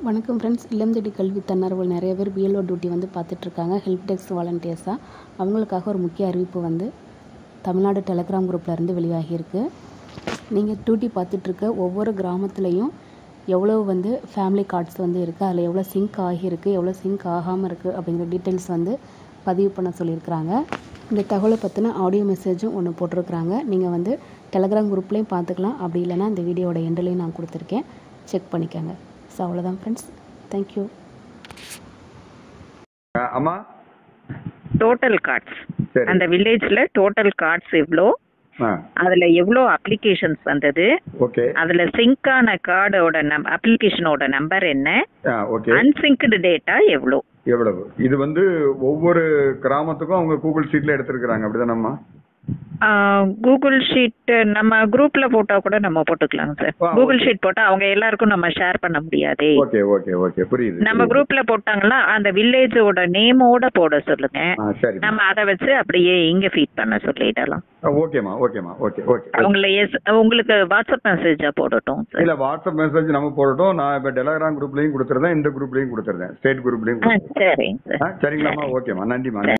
வணக்கம் ஃப்ரெண்ட்ஸ் இல்லந்தடி கல்வி தன்னார்வல் நிறைய பேர் பிஎல்ஓ டியூட்டி வந்து பார்த்துட்ருக்காங்க ஹெல்ப் டெஸ்க் வாலண்டியர்ஸாக அவங்களுக்காக ஒரு முக்கிய அறிவிப்பு வந்து தமிழ்நாடு டெலகிராம் குரூப்பில் இருந்து வெளியாகியிருக்கு நீங்கள் டியூட்டி பார்த்துட்ருக்க ஒவ்வொரு கிராமத்துலேயும் எவ்வளோ வந்து ஃபேமிலி கார்ட்ஸ் வந்து இருக்குது அதில் எவ்வளோ சிங்க் ஆகியிருக்கு எவ்வளோ சிங்க் ஆகாமல் இருக்குது அப்படிங்கிற டீட்டெயில்ஸ் வந்து பதிவு பண்ண சொல்லியிருக்கிறாங்க இந்த தகவலை பற்றின ஆடியோ மெசேஜும் ஒன்று போட்டிருக்கிறாங்க நீங்கள் வந்து டெலகிராம் குரூப்லேயும் பார்த்துக்கலாம் அப்படி இல்லைன்னா இந்த வீடியோவோட எண்ட்லேயும் நான் கொடுத்துருக்கேன் செக் பண்ணிக்கோங்க ஸோ அவ்வளோதான் ஃப்ரெண்ட்ஸ் தேங்க்யூ அஹ் அம்மா டோட்டல் கார்ட்ஸ் சரி அந்த வில்லேஜ்ல டோட்டல் கார்ட்ஸ் எவ்வளோ ஆ அதுல எவ்வளோ அப்ளிகேஷன்ஸ் வந்தது ஓகே அதுல சிங்க் ஆன கார்டோட நம் அப்ளிகேஷனோட நம்பர் என்ன ஆ ஓகே அன்சிங்க்டு டேட்டா எவ்வளோ எவ்வளவு இது வந்து ஒவ்வொரு கிராமத்துக்கும் அவங்க கூகுள் ஷீட்ல எடுத்திருக்கிறாங்க அப்படிதானம்மா கூகுள் ஷீட் நம்ம குரூப்ல போட்டா கூட நம்ம போட்டுக்கலாம் சார் ஆ, கூகுள் okay. ஷீட் போட்டா அவங்க எல்லாருக்கும் நம்ம ஷேர் பண்ண முடியாதே ஓகே ஓகே ஓகே புரியுது நம்ம புரியுது. குரூப்ல போட்டாங்கன்னா அந்த வில்லேஜோட நேமோட போட சொல்லுங்க ஆ சரி நம்ம அதை வச்சு அப்படியே இங்க ஃபீட் பண்ண சொல்லிடலாம் ஓகேம்மா ஓகேம்மா ஓகே ஓகே அவங்கள எஸ் உங்களுக்கு வாட்ஸ்அப் மெசேஜா போடட்டும் சார் இல்ல வாட்ஸ்அப் மெசேஜ் நம்ம போடட்டும் நான் இப்ப டெலகிராம் குரூப்லயும் கொடுத்துருந்தேன் இந்த குரூப்லயும் கொடுத்துருந்தேன் ஸ்டேட் குரூப்லயும் ஆ சரிங்க சார் சரிங்களாம்மா ஓகேம்மா நன்றிம்மா